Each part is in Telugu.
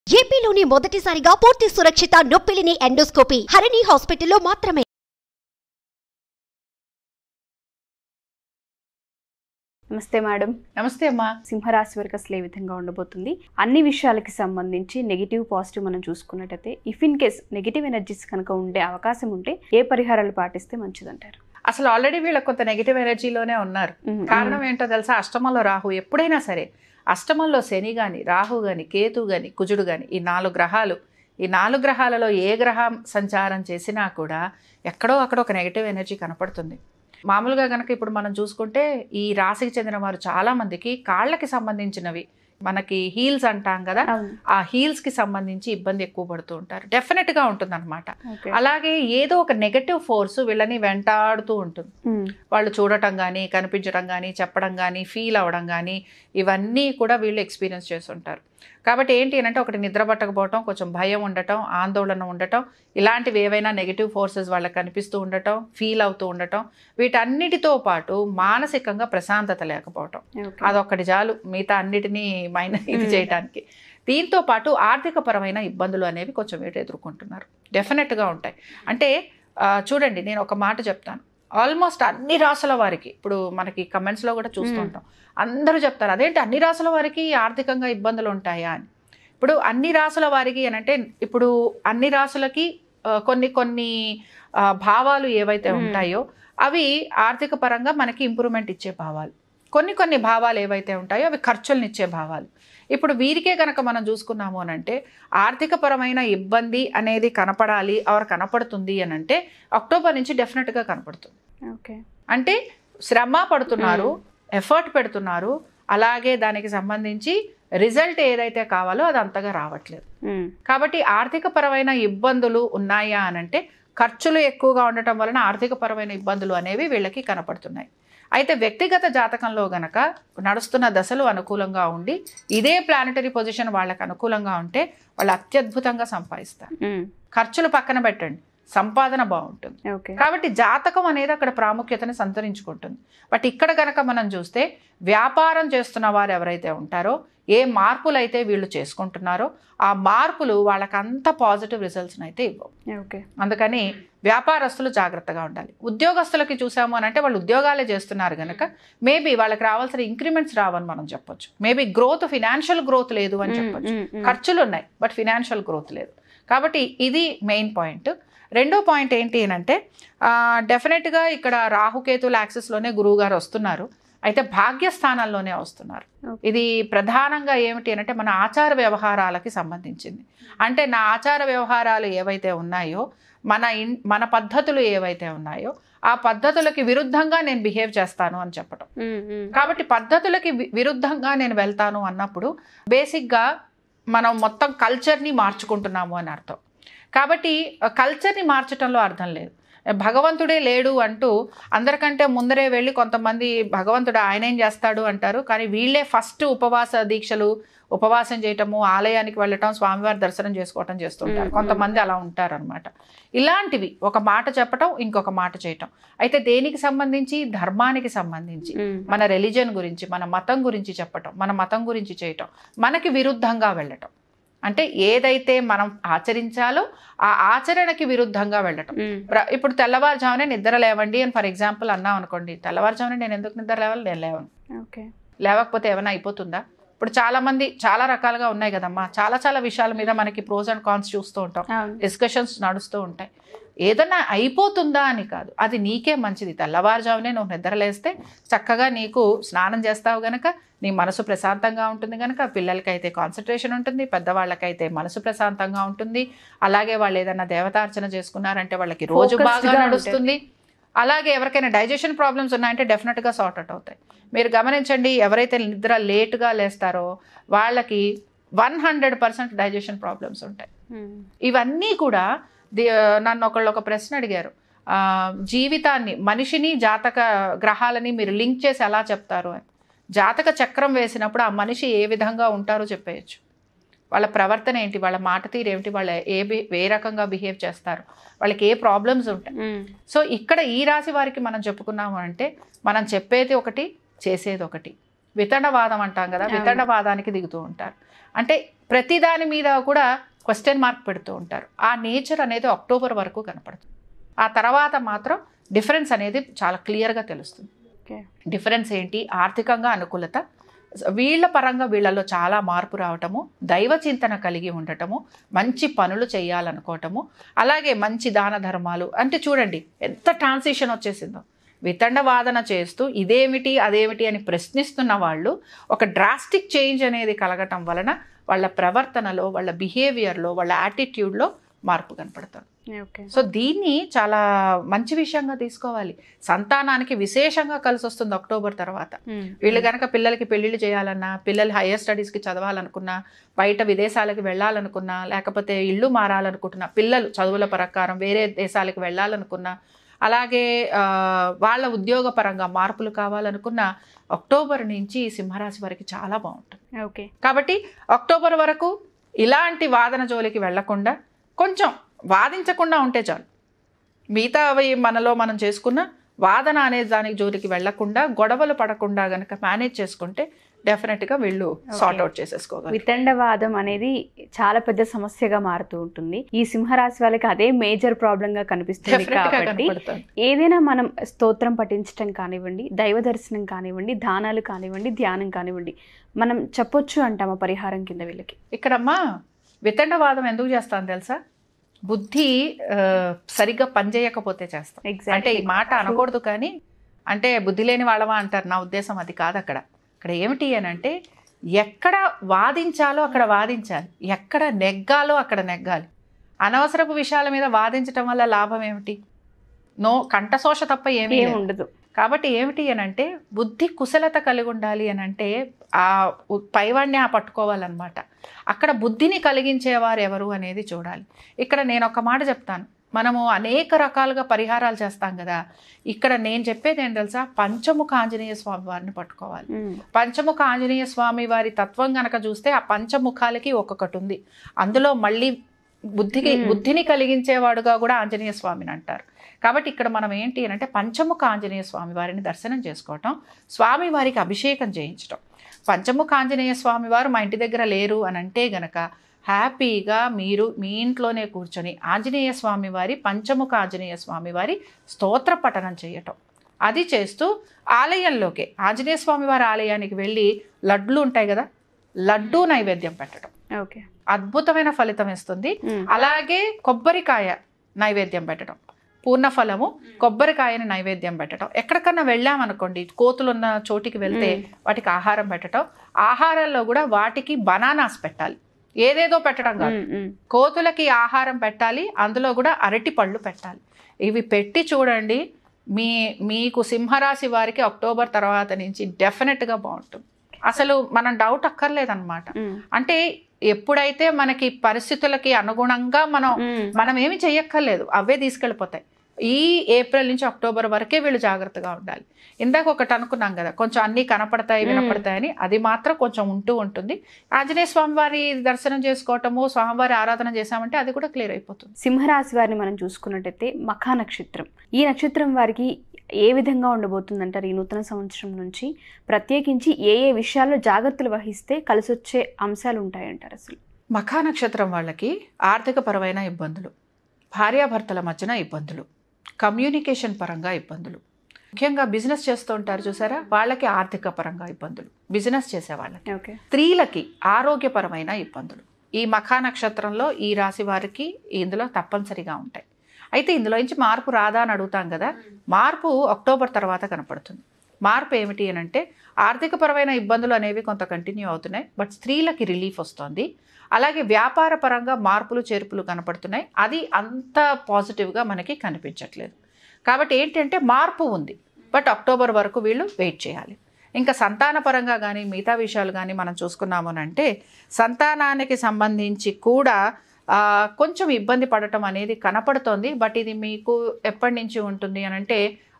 ఏపీలోని మొదటిసారిగా పూర్తి సురక్షిత నొప్పిలిని ఎండోస్కోపీ హరిణి హాస్పిటల్లో మాత్రమే నమస్తే మేడం నమస్తే అమ్మా సింహరాశి వారికి అసలు ఏ విధంగా ఉండబోతుంది అన్ని విషయాలకి సంబంధించి నెగిటివ్ పాజిటివ్ మనం చూసుకున్నట్టయితే if in case negative energies కనుక ఉండే అవకాశం ఉంటే ఏ పరిహారాలు పాటిస్తే మంచిదంటారు అసలు ఆల్రెడీ వీళ్ళకి కొంత నెగిటివ్ ఎనర్జీలోనే ఉన్నారు మ్మ్. కారణం ఏంటో తెలుసా అష్టమంలో రాహు ఎప్పుడైనా సరే అష్టమంలో శని గాని రాహు గాని కేతు గాని కుజుడు గాని ఈ నాలుగు గ్రహాలు ఈ నాలుగు గ్రహాలలో ఏ గ్రహం సంచారం చేసినా కూడా ఎక్కడో అక్కడ ఒక నెగిటివ్ ఎనర్జీ కనపడుతుంది మామూలుగా కనుక ఇప్పుడు మనం చూసుకుంటే ఈ రాశికి చెందిన వారు చాలా మందికి కాళ్ళకి సంబంధించినవి మనకి హీల్స్ అంటాం కదా అవును ఆ హీల్స్ కి సంబంధించి ఇబ్బంది ఎక్కువ పడుతూ ఉంటారు డెఫినెట్ గా ఉంటుంది ఓకే అలాగే ఏదో ఒక నెగటివ్ ఫోర్స్ వీళ్ళని వెంటాడుతూ ఉంటుంది మ్మ్. వాళ్ళు చూడటం కానీ కనిపించడం కానీ చెప్పడం కానీ ఫీల్ అవ్వడం కానీ ఇవన్నీ కూడా వీళ్ళు ఎక్స్పీరియన్స్ చేస్తుంటారు కాబట్టి ఏంటి అని అంటే ఒకటి నిద్ర పట్టకపోవటం కొంచెం భయం ఉండటం ఆందోళన ఉండటం ఇలాంటివి ఏవైనా నెగిటివ్ ఫోర్సెస్ వాళ్ళకి కనిపిస్తూ ఉండటం ఫీల్ అవుతూ ఉండటం వీటన్నిటితో పాటు మానసికంగా ప్రశాంతత లేకపోవటం ఓకే అదొక్కటి చాలు మిగతా అన్నిటినీ మైన ఇది మ్మ్. చేయడానికి దీంతో పాటు ఆర్థిక పరమైన ఇబ్బందులు అనేవి కొంచెం వీళ్ళు ఎదుర్కొంటున్నారు డెఫినెట్గా ఉంటాయి అంటే ఆ, చూడండి నేను ఒక మాట చెప్తాను ఆల్మోస్ట్ అన్ని రాసుల వారికి ఇప్పుడు మనకి కమెంట్స్లో కూడా చూస్తూ మ్మ్. ఉంటాం అందరూ చెప్తారు అదేంటి అన్ని రాసుల వారికి ఆర్థికంగా ఇబ్బందులు ఉంటాయా అని ఇప్పుడు అన్ని రాసుల వారికి అని అంటే ఇప్పుడు అన్ని రాసులకి ఆ, కొన్ని కొన్ని ఆ, భావాలు ఏవైతే మ్మ్. ఉంటాయో అవి ఆర్థిక పరంగా మనకి ఇంప్రూవ్మెంట్ ఇచ్చే భావాలు కొన్ని కొన్ని భావాలు ఏవైతే ఉంటాయో అవి ఖర్చులను ఇచ్చే భావాలు ఇప్పుడు వీరికే కనుక మనం చూసుకున్నాము అని అంటే ఆర్థిక పరమైన ఇబ్బంది అనేది కనపడాలి ఆర్ కనపడుతుంది అని అంటే అక్టోబర్ నుంచి డెఫినెట్గా కనపడుతుంది ఓకే అంటే శ్రమ పడుతున్నారు ఎఫర్ట్ పెడుతున్నారు అలాగే దానికి సంబంధించి రిజల్ట్ ఏదైతే కావాలో అది అంతగా రావట్లేదు మ్మ్. కాబట్టి ఆర్థిక పరమైన ఇబ్బందులు ఉన్నాయా అని అంటే ఖర్చులు ఎక్కువగా ఉండటం వలన ఆర్థిక పరమైన ఇబ్బందులు అనేవి వీళ్ళకి కనపడుతున్నాయి అయితే వ్యక్తిగత జాతకంలో గనక నడుస్తున్న దశలు అనుకూలంగా ఉండి ఇదే ప్లానటరీ పొజిషన్ వాళ్ళకి అనుకూలంగా ఉంటే వాళ్ళు అత్యద్భుతంగా సంపాదిస్తారు మ్మ్. ఖర్చులు పక్కన పెట్టండి సంపాదన బాగుంటుంది ఓకే కాబట్టి జాతకం అనేది అక్కడ ప్రాముఖ్యతని సంతరించుకుంటుంది బట్ ఇక్కడ కనుక మనం చూస్తే వ్యాపారం చేస్తున్న వారు ఎవరైతే ఉంటారో ఏ మార్పులు అయితే వీళ్ళు చేసుకుంటున్నారో ఆ మార్పులు వాళ్ళకి అంత పాజిటివ్ రిజల్ట్స్ని అయితే ఇవ్వవు ఓకే అందుకని వ్యాపారస్తులు జాగ్రత్తగా ఉండాలి ఉద్యోగస్తులకి చూసాము అని అంటే వాళ్ళు ఉద్యోగాలే చేస్తున్నారు కనుక మేబీ వాళ్ళకి రావాల్సిన ఇంక్రిమెంట్స్ రావని మనం చెప్పొచ్చు మేబీ గ్రోత్ ఫినాన్షియల్ గ్రోత్ లేదు అని చెప్పొచ్చు మ్మ్. మ్మ్. ఖర్చులు ఉన్నాయి బట్ ఫినాన్షియల్ గ్రోత్ లేదు కాబట్టి ఇది మెయిన్ పాయింట్ రెండో పాయింట్ ఏంటి అని అంటే డెఫినెట్గా ఇక్కడ రాహుకేతుల యాక్సెస్లోనే గురువు గారు వస్తున్నారు అయితే భాగ్యస్థానాల్లోనే వస్తున్నారు Okay. ఇది ప్రధానంగా ఏమిటి అని అంటే మన ఆచార వ్యవహారాలకి సంబంధించింది అంటే నా ఆచార వ్యవహారాలు ఏవైతే ఉన్నాయో మన ఇన్ మన పద్ధతులు ఏవైతే ఉన్నాయో ఆ పద్ధతులకి విరుద్ధంగా నేను బిహేవ్ చేస్తాను అని చెప్పటం మ్మ్. మ్మ్. కాబట్టి పద్ధతులకి వి- విరుద్ధంగా నేను వెళ్తాను అన్నప్పుడు బేసిక్గా మనం మొత్తం కల్చర్ని మార్చుకుంటున్నాము అని అర్థం కాబట్టి కల్చర్ని మార్చటంలో అర్థం లేదు భగవంతుడే లేడు అంటూ అందరికంటే ముందరే వెళ్ళి కొంతమంది భగవంతుడు ఆయన ఏం చేస్తాడు అంటారు కానీ వీళ్ళే ఫస్ట్ ఉపవాస దీక్షలు ఉపవాసం చేయటము ఆలయానికి వెళ్ళటం స్వామివారి దర్శనం చేసుకోవటం చేస్తుంటారు మ్మ్. కొంతమంది అలా ఉంటారు అనమాట ఇలాంటివి ఒక మాట చెప్పటం ఇంకొక మాట చేయటం అయితే దేనికి సంబంధించి ధర్మానికి సంబంధించి మ్మ్. మన రిలీజన్ గురించి మన మతం గురించి చెప్పటం మన మతం గురించి చేయటం మనకి విరుద్ధంగా వెళ్ళటం అంటే ఏదైతే మనం ఆచరించాలో ఆ ఆచరణకి విరుద్ధంగా వెళ్ళటం మ్మ్. ప్ర- ఇప్పుడు తెల్లవారుజామునే నిద్ర లేవండి అని ఫర్ ఎగ్జాంపుల్ అన్నాం అనుకోండి తెల్లవారుజామునే నేను ఎందుకు నిద్ర లేవాలి నేను లేవను ఓకే లేవకపోతే ఏమైనా అయిపోతుందా ఇప్పుడు చాలా మంది చాలా రకాలుగా ఉన్నాయి కదమ్మా చాలా చాలా విషయాల మీద మనకి ప్రోస్ అండ్ కాన్స్ చూస్తూ ఉంటాం అవును డిస్కషన్స్ నడుస్తూ ఉంటాయి ఏదన్నా అయిపోతుందా అని కాదు అది నీకే మంచిది తెల్లవారుజామునే నువ్వు నిద్రలేస్తే చక్కగా నీకు స్నానం చేస్తావు గనక నీ మనసు ప్రశాంతంగా ఉంటుంది కనుక పిల్లలకైతే కాన్సన్ట్రేషన్ ఉంటుంది పెద్దవాళ్ళకైతే మనసు ప్రశాంతంగా ఉంటుంది అలాగే వాళ్ళు ఏదైనా దేవతార్చన చేసుకున్నారంటే వాళ్ళకి రోజు Focused బాగా గా నడుస్తుంది అలాగే ఎవరికైనా డైజెషన్ ప్రాబ్లమ్స్ ఉన్నాయంటే డెఫినెట్గా సార్ట్ అవుట్ అవుతాయి మీరు గమనించండి ఎవరైతే నిద్ర లేట్గా లేస్తారో వాళ్ళకి one hundred percent digestion problems ఉంటాయి మ్మ్. ఇవన్నీ కూడా ది- నన్ను ఒకళ్ళు ఒక ప్రశ్న అడిగారు ఆ, జీవితాన్ని మనిషిని జాతక గ్రహాలని మీరు లింక్ చేసి ఎలా చెప్తారు అని జాతక చక్రం వేసినప్పుడు ఆ మనిషి ఏ విధంగా ఉంటారో చెప్పేయచ్చు వాళ్ళ ప్రవర్తన ఏంటి వాళ్ళ మాట తీరు ఏమిటి వాళ్ళ ఏ బి- ఏ రకంగా బిహేవ్ చేస్తారు వాళ్ళకి ఏ ప్రాబ్లమ్స్ ఉంటాయి మ్మ్. సో ఇక్కడ ఈ రాశి వారికి మనం చెప్పుకున్నాము అంటే మనం చెప్పేది ఒకటి చేసేది ఒకటి వితండవాదం అంటాం కదా వితండవాదానికి దిగుతూ ఉంటారు అంటే ప్రతి దాని మీద కూడా క్వశ్చన్ మార్క్ పెడుతూ ఉంటారు ఆ నేచర్ అనేది అక్టోబర్ వరకు కనపడుతుంది ఆ తర్వాత మాత్రం డిఫరెన్స్ అనేది చాలా క్లియర్గా తెలుస్తుంది ఓకే డిఫరెన్స్ ఏంటి ఆర్థికంగా అనుకూలత వీళ్ళ పరంగా వీళ్ళలో చాలా మార్పు రావటము దైవ చింతన కలిగి ఉండటము మంచి పనులు చేయాలనుకోవటము అలాగే మంచి దాన ధర్మాలు అంటే చూడండి ఎంత ట్రాన్సిషన్ వచ్చేసిందో వితండ వాదన చేస్తూ ఇదేమిటి అదేమిటి అని ప్రశ్నిస్తున్న వాళ్ళు ఒక డ్రాస్టిక్ చేంజ్ అనేది కలగటం వలన వాళ్ళ ప్రవర్తనలో వాళ్ళ బిహేవియర్లో వాళ్ళ యాటిట్యూడ్లో మార్పు కనపడుతుంది ఓకే సో దీన్ని చాలా మంచి విషయంగా తీసుకోవాలి సంతానానికి విశేషంగా కలిసి వస్తుంది అక్టోబర్ తర్వాత వీళ్ళు కనుక పిల్లలకి పెళ్లిళ్ళు చేయాలన్నా పిల్లలు హైయర్ స్టడీస్కి చదవాలనుకున్నా బయట విదేశాలకు వెళ్ళాలనుకున్నా లేకపోతే ఇల్లు మారాలనుకుంటున్నా పిల్లలు చదువుల ప్రకారం వేరే దేశాలకు వెళ్ళాలనుకున్నా అలాగే ఆ, వాళ్ళ ఉద్యోగపరంగా మార్పులు కావాలనుకున్న అక్టోబర్ నుంచి సింహరాశి వారికి చాలా బాగుంటుంది ఓకే కాబట్టి అక్టోబర్ వరకు ఇలాంటి వాదన జోలికి వెళ్లకుండా కొంచెం వాదించకుండా ఉంటే చాలు మిగతావి మనలో మనం చేసుకున్న వాదన అనే దానికి జోలికి వెళ్లకుండా గొడవలు పడకుండా గనక మేనేజ్ చేసుకుంటే డెఫినెట్గా వీళ్ళు సార్ట్ అవుట్ చేసేసుకోగలరు వితండవాదం అనేది చాలా పెద్ద సమస్యగా మారుతూ ఉంటుంది ఈ సింహరాశి వాళ్ళకి అదే మేజర్ ప్రాబ్లం గా కనిపిస్తుంది Definitely గా కాబట్టి కనపడుతుంది. ఏదైనా మనం స్తోత్రం పఠించడం కానివ్వండి దైవ దర్శనం కానివ్వండి దానాలు కానివ్వండి ధ్యానం కానివ్వండి మనం చెప్పొచ్చు అంటామా పరిహారం కింద వీళ్ళకి ఇక్కడమ్మా వితండవాదం ఎందుకు చేస్తాను తెలుసా బుద్ధి ఆ, సరిగ్గా పనిచేయకపోతే చేస్తాం Exactly. అంటే ఈ మాట అనకూడదు కానీ అంటే బుద్ధి లేని వాళ్ళమా అంటారు నా ఉద్దేశం అది కాదు అక్కడ అక్కడ ఏమిటి అని అంటే ఎక్కడ వాదించాలో అక్కడ వాదించాలి ఎక్కడ నెగ్గాలో అక్కడ నెగ్గాలి అనవసరపు విషయాల మీద వాదించటం వల్ల లాభం ఏమిటి నో కంఠశోష తప్ప ఏమీ ఏం లేదు. ఉండదు కాబట్టి ఏమిటి అని అంటే బుద్ధి కుశలత కలిగి ఉండాలి అని అంటే ఆ ఉ- పైవాడిని ఆ పట్టుకోవాలన్నమాట అక్కడ బుద్ధిని కలిగించేవారు ఎవరు అనేది చూడాలి ఇక్కడ నేను ఒక మాట చెప్తాను మనము అనేక రకాలుగా పరిహారాలు చేస్తాం కదా ఇక్కడ నేను చెప్పేది ఏం తెలుసా పంచముఖ ఆంజనేయ స్వామి వారిని పట్టుకోవాలి ఉమ్. పంచముఖ ఆంజనేయ స్వామి వారి తత్వం గనక చూస్తే ఆ పంచముఖాలకి ఒక్కొక్కటి ఉంది అందులో మళ్ళీ బుద్ధికి మ్మ్. బుద్ధిని కలిగించేవాడుగా కూడా ఆంజనేయ స్వామిని అంటారు కాబట్టి ఇక్కడ మనం ఏంటి అని అంటే పంచముఖ ఆంజనేయ స్వామి వారిని దర్శనం చేసుకోవటం స్వామి వారికి అభిషేకం చేయించటం పంచముఖ ఆంజనేయ స్వామి వారు మా ఇంటి దగ్గర లేరు అని అంటే గనక హ్యాపీగా మీరు మీ ఇంట్లోనే కూర్చొని ఆంజనేయ స్వామి వారి పంచముఖ ఆంజనేయ స్వామి వారి స్తోత్ర పఠనం చేయటం అది చేస్తూ ఆలయంలోకి ఆంజనేయ స్వామి వారి ఆలయానికి వెళ్ళి లడ్లు ఉంటాయి కదా లడ్డూ నైవేద్యం పెట్టడం ఓకే అద్భుతమైన ఫలితం ఇస్తుంది ఉమ్. అలాగే కొబ్బరికాయ నైవేద్యం పెట్టడం పూర్ణ ఫలము కొబ్బరికాయని నైవేద్యం పెట్టడం ఎక్కడికన్నా వెళ్ళామనుకోండి కోతులున్న చోటికి వెళ్తే మ్మ్. వాటికి ఆహారం పెట్టడం ఆహారంలో కూడా వాటికి బనానాస్ పెట్టాలి ఏదేదో పెట్టడం కాదు ఉమ్, ఉమ్. కోతులకి ఆహారం పెట్టాలి అందులో కూడా అరటి పళ్ళు పెట్టాలి ఇవి పెట్టి చూడండి మీ మీకు సింహరాశి వారికి అక్టోబర్ తర్వాత నుంచి డెఫినెట్గా బాగుంటుంది అసలు మనం డౌట్ అక్కర్లేదన్నమాట ఉమ్. అంటే ఎప్పుడైతే మనకి పరిస్థితులకి అనుగుణంగా మనం ఉమ్. మనం ఏమి చెయ్యక్కర్లేదు అవే తీసుకెళ్ళిపోతాయి ఈ ఏప్రిల్ నుంచి అక్టోబర్ వరకే వీళ్ళు జాగ్రత్తగా ఉండాలి ఇందాక ఒకటి అనుకున్నాం కదా కొంచెం అన్నీ కనపడతాయి వినపడతాయని అది మాత్రం కొంచెం ఉంటూ ఉంటుంది ఆంజనేయ స్వామి వారి దర్శనం చేసుకోవటము స్వామివారి ఆరాధన చేశామంటే అది కూడా క్లియర్ అయిపోతుంది సింహరాశి వారిని మనం చూసుకున్నట్టయితే మఖా నక్షత్రం ఈ నక్షత్రం వారికి ఏ విధంగా ఉండబోతుందంటారు ఈ నూతన సంవత్సరం నుంచి ప్రత్యేకించి ఏ ఏ విషయాల్లో జాగ్రత్తలు వహిస్తే కలిసొచ్చే అంశాలు ఉంటాయంటారు అసలు మఖా నక్షత్రం వాళ్ళకి ఆర్థిక పరమైన ఇబ్బందులు భార్యాభర్తల మధ్యన ఇబ్బందులు కమ్యూనికేషన్ పరంగా ఇబ్బందులు ముఖ్యంగా బిజినెస్ చేస్తూ ఉంటారు చూసారా వాళ్ళకి ఆర్థిక పరంగా ఇబ్బందులు బిజినెస్ చేసే వాళ్ళకి ఓకే స్త్రీలకి ఆరోగ్యపరమైన ఇబ్బందులు ఈ మఖా నక్షత్రంలో ఈ రాశి వారికి ఇందులో తప్పనిసరిగా ఉంటాయి అయితే ఇందులో నుంచి మార్పు రాదా అని అడుగుతాం కదా మార్పు అక్టోబర్ తర్వాత కనపడుతుంది మార్పు ఏమిటి అని అంటే ఆర్థికపరమైన ఇబ్బందులు అనేవి కొంత కంటిన్యూ అవుతున్నాయి బట్ స్త్రీలకి రిలీఫ్ వస్తుంది అలాగే వ్యాపార పరంగా మార్పులు చేర్పులు కనపడుతున్నాయి అది అంత పాజిటివ్గా మనకి కనిపించట్లేదు కాబట్టి ఏంటంటే మార్పు ఉంది బట్ అక్టోబర్ వరకు వీళ్ళు వెయిట్ చేయాలి ఇంకా సంతానపరంగా కానీ మిగతా విషయాలు కానీ మనం చూసుకున్నాము అని అంటే సంతానానికి సంబంధించి కూడా ఆ, కొంచెం ఇబ్బంది పడటం అనేది కనపడుతోంది బట్ ఇది మీకు ఎప్పటి నుంచి ఉంటుంది అని అంటే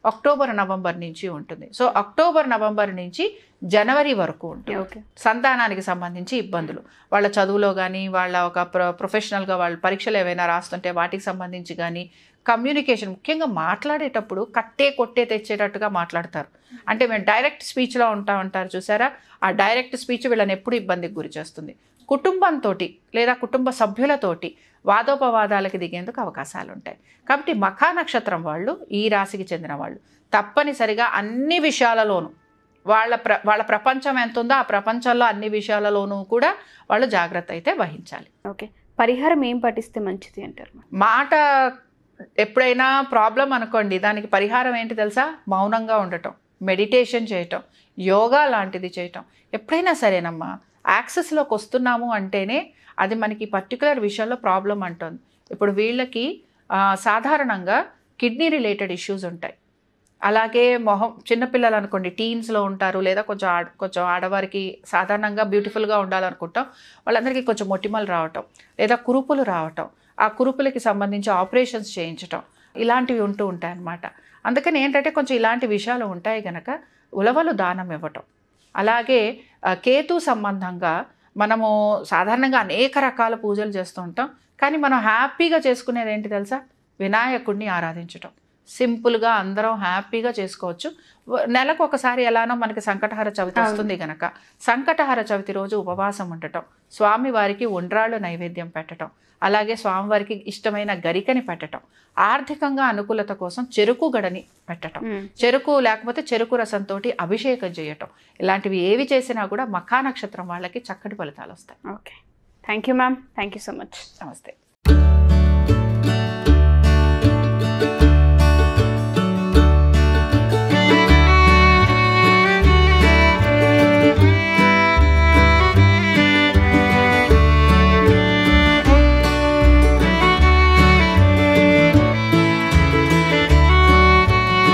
అక్టోబర్ నవంబర్ నుంచి ఉంటుంది సో అక్టోబర్ నవంబర్ నుంచి జనవరి వరకు ఉంటుంది ఓకే సంతానానికి సంబంధించి ఇబ్బందులు వాళ్ళ చదువులో కానీ వాళ్ళ ఒక ప్రొ ప్రొఫెషనల్గా వాళ్ళ పరీక్షలు ఏవైనా రాస్తుంటే వాటికి సంబంధించి కానీ కమ్యూనికేషన్ ముఖ్యంగా మాట్లాడేటప్పుడు కట్టే కొట్టే తెచ్చేటట్టుగా మాట్లాడతారు అంటే మేము డైరెక్ట్ స్పీచ్లో ఉంటా ఉంటారు చూసారా ఆ డైరెక్ట్ స్పీచ్ వీళ్ళని ఎప్పుడు ఇబ్బందికి గురి చేస్తుంది కుటుంబంతో లేదా కుటుంబ సభ్యులతోటి వాదోపవాదాలకి దిగేందుకు అవకాశాలు ఉంటాయి కాబట్టి మఖా నక్షత్రం వాళ్ళు ఈ రాశికి చెందిన వాళ్ళు తప్పనిసరిగా అన్ని విషయాలలోనూ వాళ్ళ ప్ర వాళ్ళ ప్రపంచం ఎంత ఉందో ఆ ప్రపంచంలో అన్ని విషయాలలోనూ కూడా వాళ్ళు జాగ్రత్త అయితే వహించాలి ఓకే పరిహారం ఏం పాటిస్తే మంచిది అంటారు మాట ఎప్పుడైనా ప్రాబ్లం అనుకోండి దానికి పరిహారం ఏంటి తెలుసా మౌనంగా ఉండటం మెడిటేషన్ చేయటం యోగా లాంటిది చేయటం ఎప్పుడైనా సరేనమ్మా యాక్సెస్లోకి వస్తున్నాము అంటేనే అది మనకి పర్టికులర్ విషయంలో ప్రాబ్లం అంటుంది ఇప్పుడు వీళ్ళకి ఆ, సాధారణంగా కిడ్నీ రిలేటెడ్ ఇష్యూస్ ఉంటాయి అలాగే మొహం చిన్నపిల్లలు అనుకోండి టీన్స్లో ఉంటారు లేదా కొంచెం ఆడ కొంచెం ఆడవారికి సాధారణంగా బ్యూటిఫుల్గా ఉండాలనుకుంటాం వాళ్ళందరికీ కొంచెం మొటిమలు రావటం లేదా కురుపులు రావటం ఆ కురుపులకి సంబంధించి ఆపరేషన్స్ చేయించటం ఇలాంటివి ఉంటూ ఉంటాయి అన్నమాట అందుకని ఏంటంటే కొంచెం ఇలాంటి విషయాలు ఉంటాయి గనక ఉలవలు దానం ఇవ్వటం అలాగే ఆ, కేతు సంబంధంగా మనము సాధారణంగా అనేక రకాల పూజలు చేస్తూ ఉంటాం కానీ మనం హ్యాపీగా చేసుకునేది ఏంటి తెలుసా వినాయకుడిని ఆరాధించటం సింపుల్గా అందరం హ్యాపీగా చేసుకోవచ్చు వ- నెలకు ఒకసారి ఎలానో మనకి సంకటహర చవితి అవును. వస్తుంది గనక సంకటహర చవితి రోజు ఉపవాసం ఉండటం స్వామివారికి ఉండ్రాళ్ళు నైవేద్యం పెట్టటం అలాగే స్వామివారికి ఇష్టమైన గరికని పెట్టటం ఆర్థికంగా అనుకూలత కోసం చెరుకు గడని పెట్టటం చెరుకు లేకపోతే చెరుకు రసంతో అభిషేకం చేయటం ఇలాంటివి ఏవి చేసినా కూడా మఖా నక్షత్రం వాళ్ళకి చక్కటి ఫలితాలు వస్తాయి okay thank you ma'am thank you so much నమస్తే